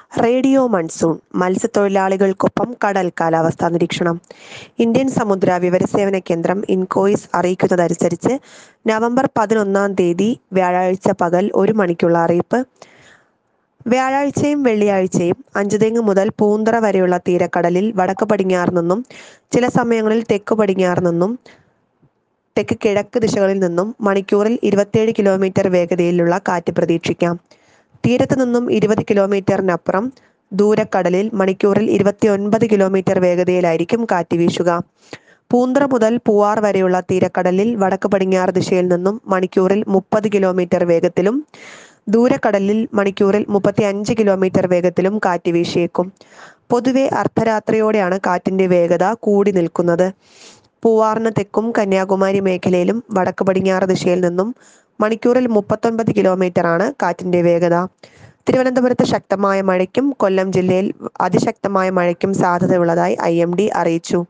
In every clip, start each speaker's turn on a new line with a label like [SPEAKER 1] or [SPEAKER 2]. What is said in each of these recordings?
[SPEAKER 1] radio monsoon മത്സ്യത്തൊഴിലാളികൾക്കൊപ്പം കടൽ കാലാവസ്ഥാ നിരീക്ഷണം ഇന്ത്യൻ സമുദ്ര വിവരസേവന കേന്ദ്രം ഇൻകോയിസ് അറിയിക്കുന്നതനുസരിച്ച് നവംബർ പതിനൊന്നാം തീയതി വ്യാഴാഴ്ച പകൽ ഒരു മണിക്കുള്ള അറിയിപ്പ് വ്യാഴാഴ്ചയും വെള്ളിയാഴ്ചയും അഞ്ചുതെങ്ങ് മുതൽ പൂന്തറ വരെയുള്ള തീരക്കടലിൽ വടക്ക് പടിഞ്ഞാറ് നിന്നും ചില സമയങ്ങളിൽ തെക്ക് പടിഞ്ഞാറ് നിന്നും തെക്ക് കിഴക്ക് ദിശകളിൽ നിന്നും മണിക്കൂറിൽ ഇരുപത്തിയേഴ് കിലോമീറ്റർ വേഗതയിലുള്ള കാറ്റ് പ്രതീക്ഷിക്കാം തീരത്ത് നിന്നും ഇരുപത് കിലോമീറ്ററിനപ്പുറം ദൂരക്കടലിൽ മണിക്കൂറിൽ ഇരുപത്തിയൊൻപത് കിലോമീറ്റർ വേഗതയിലായിരിക്കും കാറ്റ് വീശുക പൂന്തറ മുതൽ പൂവാർ വരെയുള്ള തീരക്കടലിൽ വടക്ക് പടിഞ്ഞാറ് ദിശയിൽ നിന്നും മണിക്കൂറിൽ മുപ്പത് കിലോമീറ്റർ വേഗത്തിലും ദൂരക്കടലിൽ മണിക്കൂറിൽ മുപ്പത്തി അഞ്ച് കിലോമീറ്റർ വേഗത്തിലും കാറ്റ് വീശിയേക്കും പൊതുവെ അർദ്ധരാത്രിയോടെയാണ് കാറ്റിന്റെ വേഗത കൂടി നിൽക്കുന്നത് പൂവാറിന് തെക്കും കന്യാകുമാരി മേഖലയിലും വടക്ക് പടിഞ്ഞാറ് ദിശയിൽ നിന്നും മണിക്കൂറിൽ മുപ്പത്തൊൻപത് കിലോമീറ്റർ ആണ് കാറ്റിന്റെ വേഗത തിരുവനന്തപുരത്ത് ശക്തമായ മഴയ്ക്കും കൊല്ലം ജില്ലയിൽ അതിശക്തമായ മഴയ്ക്കും സാധ്യതയുള്ളതായി ഐ എം ഡി അറിയിച്ചു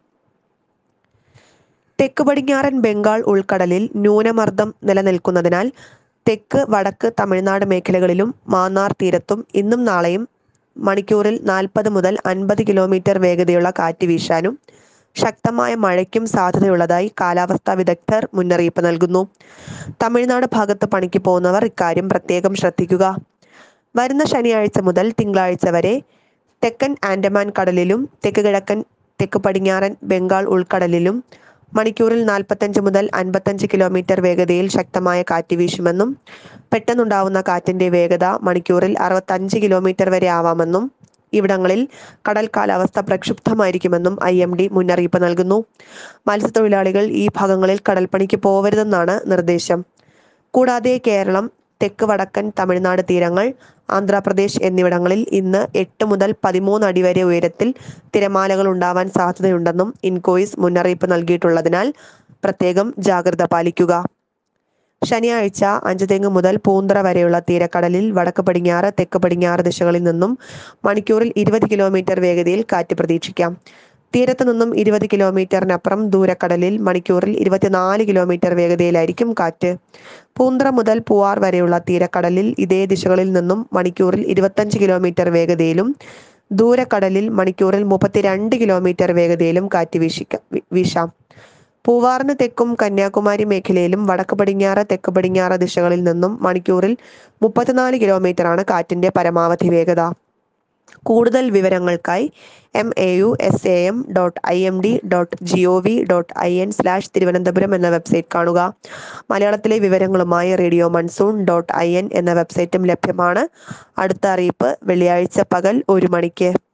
[SPEAKER 1] തെക്ക് പടിഞ്ഞാറൻ ബംഗാൾ ഉൾക്കടലിൽ ന്യൂനമർദ്ദം നിലനിൽക്കുന്നതിനാൽ തെക്ക് വടക്ക് തമിഴ്നാട് മേഖലകളിലും മാന്നാർ തീരത്തും ഇന്നും നാളെയും മണിക്കൂറിൽ നാൽപ്പത് മുതൽ അൻപത് കിലോമീറ്റർ വേഗതയുള്ള കാറ്റ് വീശാനും ശക്തമായ മഴയ്ക്കും സാധ്യതയുള്ളതായി കാലാവസ്ഥാ വിദഗ്ധർ മുന്നറിയിപ്പ് നൽകുന്നു തമിഴ്നാട് ഭാഗത്ത് പണിക്ക് പോകുന്നവർ ഇക്കാര്യം പ്രത്യേകം ശ്രദ്ധിക്കുക വരുന്ന ശനിയാഴ്ച മുതൽ തിങ്കളാഴ്ച വരെ തെക്കൻ ആൻഡമാൻ കടലിലും തെക്ക് കിഴക്കൻ തെക്ക് പടിഞ്ഞാറൻ ബംഗാൾ ഉൾക്കടലിലും മണിക്കൂറിൽ നാൽപ്പത്തഞ്ച് മുതൽ അൻപത്തഞ്ച് കിലോമീറ്റർ വേഗതയിൽ ശക്തമായ കാറ്റ് വീശുമെന്നും പെട്ടെന്നുണ്ടാവുന്ന കാറ്റിന്റെ വേഗത മണിക്കൂറിൽ അറുപത്തഞ്ച് കിലോമീറ്റർ വരെ ആവാമെന്നും ഇവിടങ്ങളിൽ കടൽ കാലാവസ്ഥ പ്രക്ഷുബ്ധമായിരിക്കുമെന്നും ഐ എം ഡി മുന്നറിയിപ്പ് നൽകുന്നു മത്സ്യത്തൊഴിലാളികൾ ഈ ഭാഗങ്ങളിൽ കടൽപ്പണിക്ക് പോവരുതെന്നാണ് നിർദ്ദേശം കൂടാതെ കേരളം തെക്ക് വടക്കൻ തമിഴ്നാട് തീരങ്ങൾ ആന്ധ്രാപ്രദേശ് എന്നിവിടങ്ങളിൽ ഇന്ന് എട്ട് മുതൽ പതിമൂന്ന് അടി വരെ ഉയരത്തിൽ തിരമാലകൾ ഉണ്ടാവാൻ സാധ്യതയുണ്ടെന്നും ഇൻകോയിസ് മുന്നറിയിപ്പ് നൽകിയിട്ടുള്ളതിനാൽ പ്രത്യേകം ജാഗ്രത പാലിക്കുക ശനിയാഴ്ച അഞ്ചുതെങ്ങ് മുതൽ പൂന്തറ വരെയുള്ള തീരക്കടലിൽ വടക്ക് പടിഞ്ഞാറ് തെക്ക് പടിഞ്ഞാറ് ദിശകളിൽ നിന്നും മണിക്കൂറിൽ ഇരുപത് കിലോമീറ്റർ വേഗതയിൽ കാറ്റ് പ്രതീക്ഷിക്കാം തീരത്ത് നിന്നും ഇരുപത് കിലോമീറ്ററിനപ്പുറം ദൂരക്കടലിൽ മണിക്കൂറിൽ ഇരുപത്തിനാല് കിലോമീറ്റർ വേഗതയിലായിരിക്കും കാറ്റ് പൂന്തറ മുതൽ പൂവാർ വരെയുള്ള തീരക്കടലിൽ ഇതേ ദിശകളിൽ നിന്നും മണിക്കൂറിൽ ഇരുപത്തഞ്ച് കിലോമീറ്റർ വേഗതയിലും ദൂരക്കടലിൽ മണിക്കൂറിൽ മുപ്പത്തിരണ്ട് കിലോമീറ്റർ വേഗതയിലും കാറ്റ് വീശിക്ക വീശാം പൂവാറിന് തെക്കും കന്യാകുമാരി മേഖലയിലും വടക്ക് പടിഞ്ഞാറ് തെക്ക് പടിഞ്ഞാറ് ദിശകളിൽ നിന്നും മണിക്കൂറിൽ മുപ്പത്തിനാല് കിലോമീറ്ററാണ് കാറ്റിന്റെ പരമാവധി വേഗത കൂടുതൽ വിവരങ്ങൾക്കായി M A U S A M dot I M D dot G O V dot I N slash Thiruvananthapuram എന്ന വെബ്സൈറ്റ് കാണുക മലയാളത്തിലെ വിവരങ്ങളുമായി radio monsoon dot I N എന്ന വെബ്സൈറ്റും ലഭ്യമാണ് അടുത്ത അറിയിപ്പ് വെള്ളിയാഴ്ച പകൽ ഒരു മണിക്ക്